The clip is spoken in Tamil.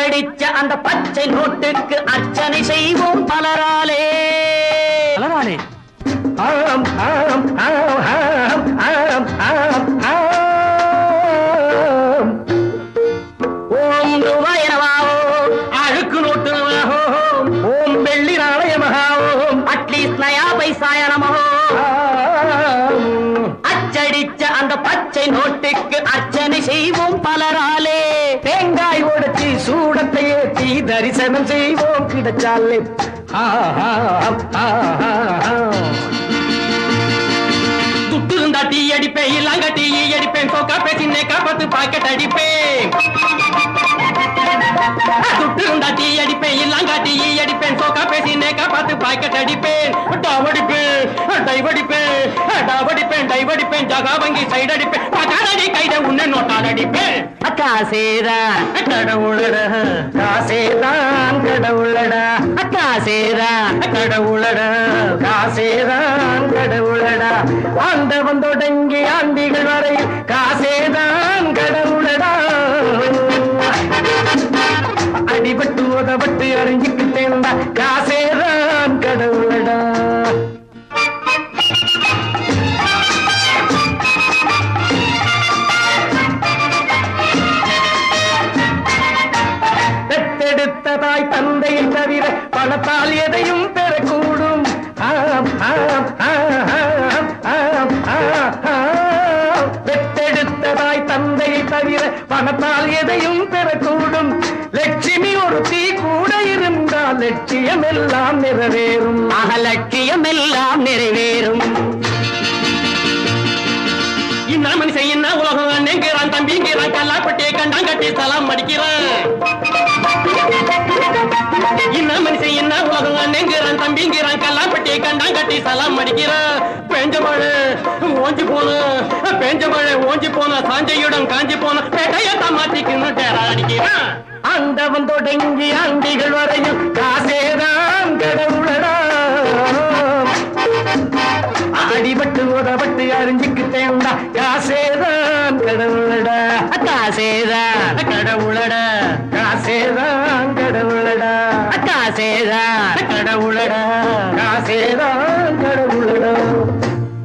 அச்சடிச்ச அந்த பச்சை நோட்டுக்கு அர்ச்சனை செய்வோம் பலராலே பலராலே ஆம் ஆம் ஆம் ஆம் ஆம் ஆம் ஆம் ஓம் ரூபாய் எனவாவோம் அழுக்கு நோட்டு நமஹோம் ஓம் வெள்ளி நாணயமகாவோம் அட்லீஸ்ட் நயா பைசாய நமோ அச்சடிச்ச அந்த பச்சை நோட்டுக்கு அர்ச்சனை செய்வோம் பலராலே தேங்காய் உடைச்சி சூடத்தை ஏற்றி தரிசனம் செய்வோம் கிடைச்சாலே துட்டு இருந்தா டீ அடிப்பேன் இல்லாங்க டீ அடிப்பேன் சோக்கா பேசினே காப்பத்து பாக்கெட் அடிப்பேன் துட்டு இருந்தா டீ அடிப்பேன் இல்லாங்க டீ அடிப்பேன் சோக்கா பேசினே காப்பாத்து பாக்கெட் அடிப்பேன் டாவடிப்பேன் டைவடிப்பேன் டாவடிப்பேன் டைவடிப்பேன் ஜகா வங்கி சைடு அடிப்பேன் பகாரடி கைத உன்ன நோட்டால் அடிப்பேன் அக்காசேதான் கடவுளடா காசேதான் கடவுளடா அக்காசேதான் கடவுளடா காசேதான் கடவுளடா ஆண்டவன் தொடங்கி ஆண்டிகள் வரை காசேதான் கடவுளடா அடிபட்டு உதப்பட்டு அறிஞ்சுக்கிட்டேன்டா காசேதான் கடவுளடா பெத்தெடுத்த தாய் தந்தையை தவிர பணத்தால் எதையும் பெறக்கூடும் ஆம், ஆம், ஆம், ஆம், ஆம், ஆம், ஆம். பெத்தெடுத்த தாய் தந்தையை தவிர பணத்தால் எதையும் பெறக்கூடும் லட்சுமி ஒரு தீ கூட இருந்தால் லட்சியம் எல்லாம் நிறைவேறும் அகலட்சியம் எல்லாம் நிறைவேறும் இந்த மனுஷன் என்ன உலகம் அண்ணங்கிறான் தம்பிங்கிறான் கல்லாப்பட்டி கண்டாங்கட்டி சலாம் அடிக்கிறான் இந்த மனுஷன் என்ன உலகம் அண்ணங்கிறான் தம்பிங்கிறான் கல்லாப்பட்டி கண்டாங்கட்டி சலாம் அடிக்கிறான் பெஞ்ச மழை ஓஞ்சி போன பெஞ்ச மழை ஓஞ்சி போன சாஞ்சையுடன் காஞ்சி போன பேட்டையத்த மாத்திக்கணும் டேரா அடிக்கிறான் ஆண்டவன் தொடங்கி ஆண்டிகள் வரையும் காசேதான் கடவுளடா அடிபட்டு உதப்பட்டு அறிஞ்சுக்கிட்டேன்டா காசேதான் கடவுளடா அக்காசேதான் கடவுளடா காசேதான் கடவுளடா அக்காசேதான் கடவுளடா